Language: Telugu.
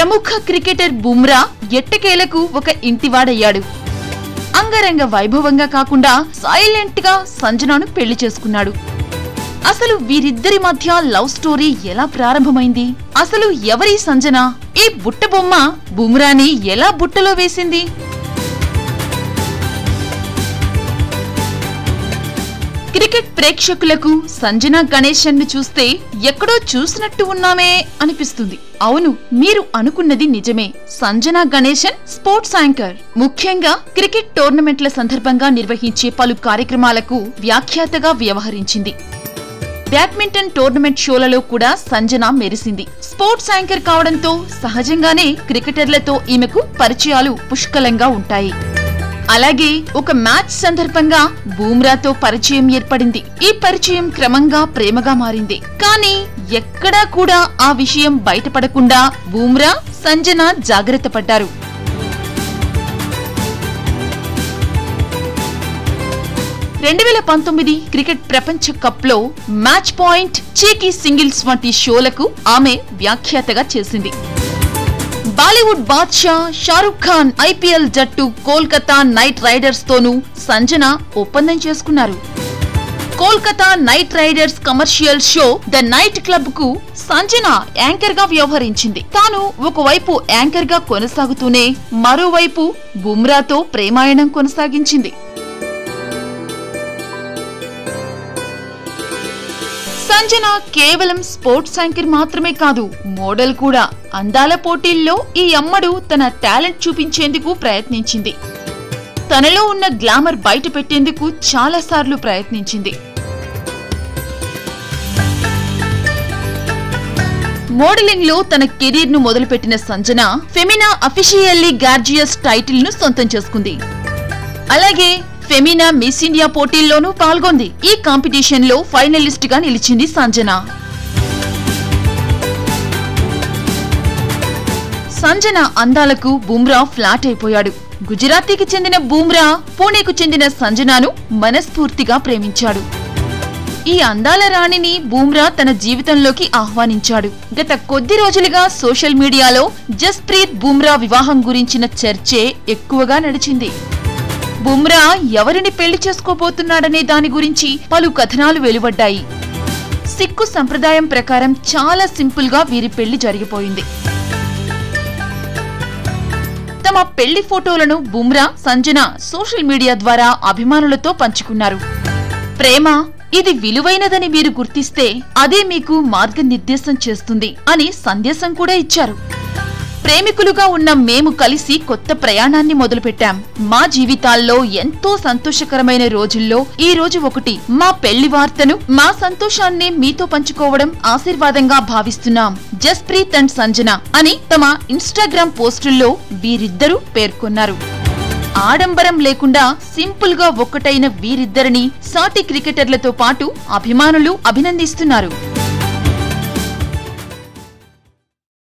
ప్రముఖ క్రికెటర్ బుమ్రా ఎట్టకేలకు ఒక ఇంటివాడయ్యాడు అంగరంగ వైభవంగా కాకుండా సైలెంట్ గా సంజనాను పెళ్లి చేసుకున్నాడు అసలు వీరిద్దరి మధ్య లవ్ స్టోరీ ఎలా ప్రారంభమైంది అసలు ఎవరి సంజన ఈ బుట్ట బొమ్మ బుమ్రాని ఎలా బుట్టలో వేసింది క్రికెట్ ప్రేక్షకులకు సంజన గణేశన్ ను చూస్తే ఎక్కడో చూసినట్టు ఉన్నామే అనిపిస్తుంది అవును మీరు అనుకున్నది నిజమే సంజన గణేశన్ స్పోర్ట్స్ యాంకర్ ముఖ్యంగా క్రికెట్ టోర్నమెంట్ల సందర్భంగా నిర్వహించే పలు కార్యక్రమాలకు వ్యాఖ్యాతగా వ్యవహరించింది బ్యాడ్మింటన్ టోర్నమెంట్ షోలలో కూడా సంజన మెరిసింది స్పోర్ట్స్ యాంకర్ కావడంతో సహజంగానే క్రికెటర్లతో ఈమెకు పరిచయాలు పుష్కలంగా ఉంటాయి అలాగే ఒక మ్యాచ్ సందర్భంగా బూమ్రాతో పరిచయం ఏర్పడింది ఈ పరిచయం క్రమంగా ప్రేమగా మారింది కానీ ఎక్కడా కూడా ఆ విషయం బయటపడకుండా బూమ్రా సంజన జాగ్రత్త పడ్డారు రెండు వేల పంతొమ్మిది క్రికెట్ ప్రపంచ కప్ లో మ్యాచ్ పాయింట్ చీకీ సింగిల్స్ వంటి షోలకు ఆమె వ్యాఖ్యాతగా చేసింది బాలీవుడ్ బాద్షా షారుఖ్ ఖాన్ ఐపీఎల్ జట్టు కోల్కతా నైట్ రైడర్స్ తోనూ సంజన ఒప్పందం చేసుకున్నారు Kolkata Knight Riders commercial show the night club కు సంజన యాంకర్ గా వ్యవహరించింది తాను ఒకవైపు యాంకర్ గా కొనసాగుతూనే మరోవైపు బుమ్రాతో ప్రేమాయణం కొనసాగించింది సంజన కేవలం స్పోర్ట్స్ యాంకర్ మాత్రమే కాదు మోడల్ కూడా అందాల పోటీల్లో ఈ అమ్మడు తన టాలెంట్ చూపించేందుకు ప్రయత్నించింది తనలో ఉన్న గ్లామర్ బయట పెట్టేందుకు చాలా సార్లు ప్రయత్నించింది మోడలింగ్ లో తన కెరీర్ ను మొదలుపెట్టిన Sanjana Femina officially gorgeous title ను సొంతం చేసుకుంది అలాగే ఫెమినా మిస్ ఇండియా పోటీల్లోనూ పాల్గొంది ఈ కాంపిటీషన్ లో ఫైనలిస్ట్ గా నిలిచింది సంజన సంజన అందాలకు బుమ్రా ఫ్లాట్ అయిపోయాడు గుజరాతీకి చెందిన బూమ్రా పూణేకు చెందిన సంజనాను మనస్ఫూర్తిగా ప్రేమించాడు ఈ అందాల రాణిని బూమ్రా తన జీవితంలోకి ఆహ్వానించాడు గత కొద్ది రోజులుగా సోషల్ మీడియాలో జస్ప్రీత్ బూమ్రా వివాహం గురించిన చర్చే ఎక్కువగా నడిచింది బుమ్రా ఎవరిని పెళ్లి చేసుకోబోతున్నాడనే దాని గురించి పలు కథనాలు వెలువడ్డాయి సిక్కు సంప్రదాయం ప్రకారం చాలా సింపుల్ గా వీరి పెళ్లి జరిగిపోయింది తమ పెళ్లి ఫోటోలను బుమ్రా సంజన సోషల్ మీడియా ద్వారా అభిమానులతో పంచుకున్నారు ప్రేమ ఇది విలువైనదని మీరు గుర్తిస్తే అదే మీకు మార్గనిర్దేశం చేస్తుంది అని సందేశం కూడా ఇచ్చారు ప్రేమికులుగా ఉన్న మేము కలిసి కొత్త ప్రయాణాన్ని మొదలుపెట్టాం మా జీవితాల్లో ఎంతో సంతోషకరమైన రోజుల్లో ఈ రోజు ఒకటి మా పెళ్లి వార్తను మా సంతోషాన్ని మీతో పంచుకోవడం ఆశీర్వాదంగా భావిస్తున్నాం జస్ప్రీత్ అండ్ సంజన అని తమ ఇన్స్టాగ్రామ్ పోస్టుల్లో వీరిద్దరూ పేర్కొన్నారు ఆడంబరం లేకుండా సింపుల్ గా ఒక్కటైన వీరిద్దరిని సాటి క్రికెటర్లతో పాటు అభిమానులు అభినందిస్తున్నారు